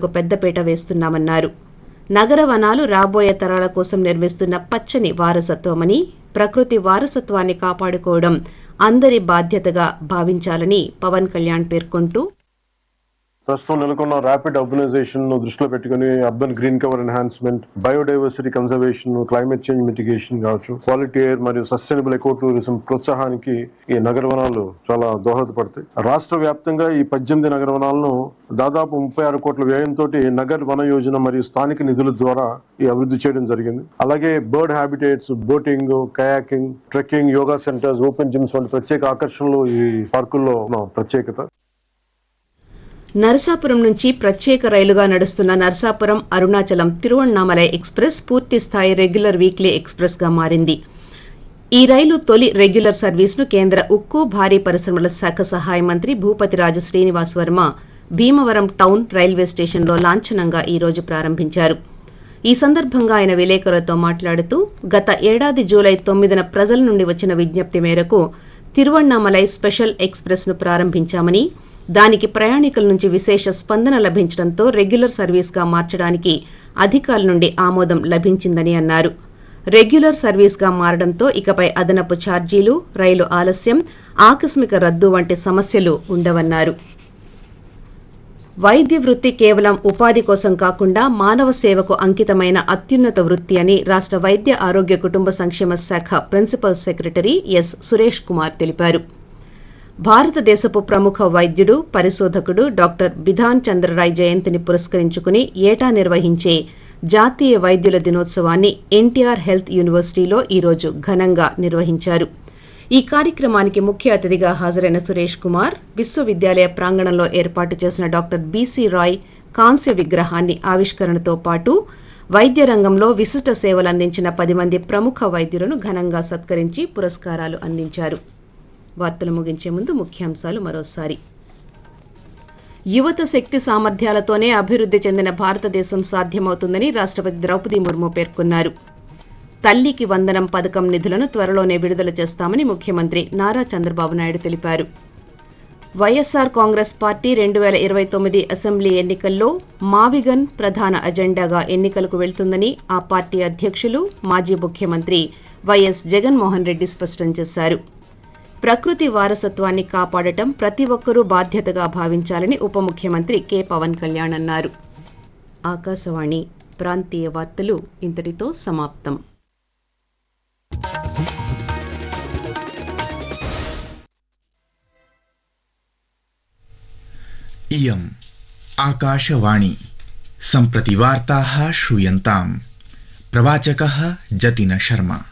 వనాలకు పెద్దపీట వేస్తున్నామన్నారు నగర వనాలు రాబోయే తరాల కోసం నిర్మిస్తున్న పచ్చని వారసత్వమని ప్రకృతి వారసత్వాన్ని కాపాడుకోవడం అందరి బాధ్యతగా భావించాలని పవన్ కళ్యాణ్ పేర్కొంటూ ప్రస్తుతం నెలకొన్న ర్యాపిడ్ అర్బనైజేషన్ ను దృష్టిలో పెట్టుకుని urban green cover enhancement biodiversity conservation climate change mitigation కావచ్చు క్వాలిటీ ఎయిర్ మరియు సస్టైనబుల్ ఎకో టూరిజం ప్రోత్సాహానికి ఈ నగర వనాలు చాలా దోహదపడతాయి రాష్ట్ర వ్యాప్తంగా ఈ పద్దెనిమిది నగర వనాలను దాదాపు ముప్పై ఆరు కోట్ల వ్యయంతో నగర్ వన యోజన మరియు స్థానిక నిధుల ద్వారా ఈ అభివృద్ధి చేయడం జరిగింది అలాగే bird habitats boating kayaking trekking yoga centres open gyms వంటి ప్రత్యేక ఆకర్షణలు ఈ పార్కుల్లో ఉన్న ప్రత్యేకత నరసాపురం నుంచి ప్రత్యేక రైలుగా నడుస్తున్న నరసాపురం అరుణాచలం తిరువణ్ణామలై ఎక్స్ప్రెస్ పూర్తి స్థాయి రెగ్యులర్ వీక్లీ ఎక్స్ప్రెస్ గా మారింది ఈ రైలు తొలి రెగ్యులర్ సర్వీసును కేంద్ర ఉక్కు భారీ పరిశ్రమల శాఖ సహాయ మంత్రి భూపతిరాజు శ్రీనివాస్ వర్మ భీమవరం టౌన్ రైల్వే స్టేషన్లో లాంఛనంగా ఈ రోజు ప్రారంభించారు ఈ సందర్భంగా ఆయన విలేకరులతో మాట్లాడుతూ గత ఏడాది జూలై తొమ్మిదిన ప్రజల నుండి వచ్చిన విజ్ఞప్తి మేరకు తిరువణ్ణామలై స్పెషల్ ఎక్స్ప్రెస్ ను ప్రారంభించామని దానికి ప్రయాణికుల నుంచి విశేష స్పందన లభించడంతో రెగ్యులర్ సర్వీస్గా మార్చడానికి అధికారుల నుండి ఆమోదం లభించిందని అన్నారు రెగ్యులర్ సర్వీస్గా మారడంతో ఇకపై అదనపు ఛార్జీలు రైలు ఆలస్యం ఆకస్మిక రద్దు వంటి సమస్యలు ఉండవన్నారు వైద్య వృత్తి కేవలం ఉపాధి కోసం కాకుండా మానవ సేవకు అంకితమైన అత్యున్నత వృత్తి అని రాష్ట్ర వైద్య ఆరోగ్య కుటుంబ సంక్షేమ శాఖ principal secretary S Suresh Kumar తెలిపారు భారతదేశపు ప్రముఖ వైద్యుడు పరిశోధకుడు డాక్టర్ బిధాన్ చంద్రరాయ్ జయంతిని పురస్కరించుకుని ఏటా నిర్వహించే జాతీయ వైద్యుల దినోత్సవాన్ని ఎన్టీఆర్ హెల్త్ యూనివర్సిటీలో ఈరోజు ఘనంగా నిర్వహించారు ఈ కార్యక్రమానికి ముఖ్య అతిథిగా హాజరైన సురేష్ కుమార్ విశ్వవిద్యాలయ ప్రాంగణంలో ఏర్పాటు చేసిన డాక్టర్ బీసీ రాయ్ కాంస్య విగ్రహాన్ని ఆవిష్కరణతో పాటు వైద్య రంగంలో విశిష్ట సేవలందించిన పది మంది ప్రముఖ వైద్యులను ఘనంగా సత్కరించి పురస్కారాలు అందించారు వార్తలు ముగించే ముందు ముఖ్యాంశాలు మరోసారి యువత శక్తి సామర్థ్యాలతోనే అభివృద్ధి చెందిన భారతదేశం సాధ్యమవుతుందని రాష్ట్రపతి ద్రౌపది ముర్ము పేర్కొన్నారు తల్లికి వందనం పథకం నిధులను త్వరలోనే విడుదల చేస్తామని ముఖ్యమంత్రి నారా చంద్రబాబు నాయుడు తెలిపారు వైఎస్సార్ కాంగ్రెస్ పార్టీ రెండు వేల ఇరవై తొమ్మిది అసెంబ్లీ ఎన్నికల్లో మావిగన్ ప్రధాన అజెండాగా ఎన్నికలకు వెళ్తుందని ఆ పార్టీ అధ్యక్షులు మాజీ ముఖ్యమంత్రి వైఎస్ జగన్మోహన్ రెడ్డి స్పష్టం చేశారు ప్రకృతి వారసత్వాన్ని కాపాడటం ప్రతి ఒక్కరూ బాధ్యతగా భావించాలని ఉప ముఖ్యమంత్రి కె పవన్ కళ్యాణ్ అన్నారు ఆకాశవాణి ప్రాంతీయ వార్తలు ఇంతటితో సమాప్తం इयम् आकाशवाणी सम्प्रति वार्ताः श्रूयन्ताम् प्रवाचकः जतिन शर्मा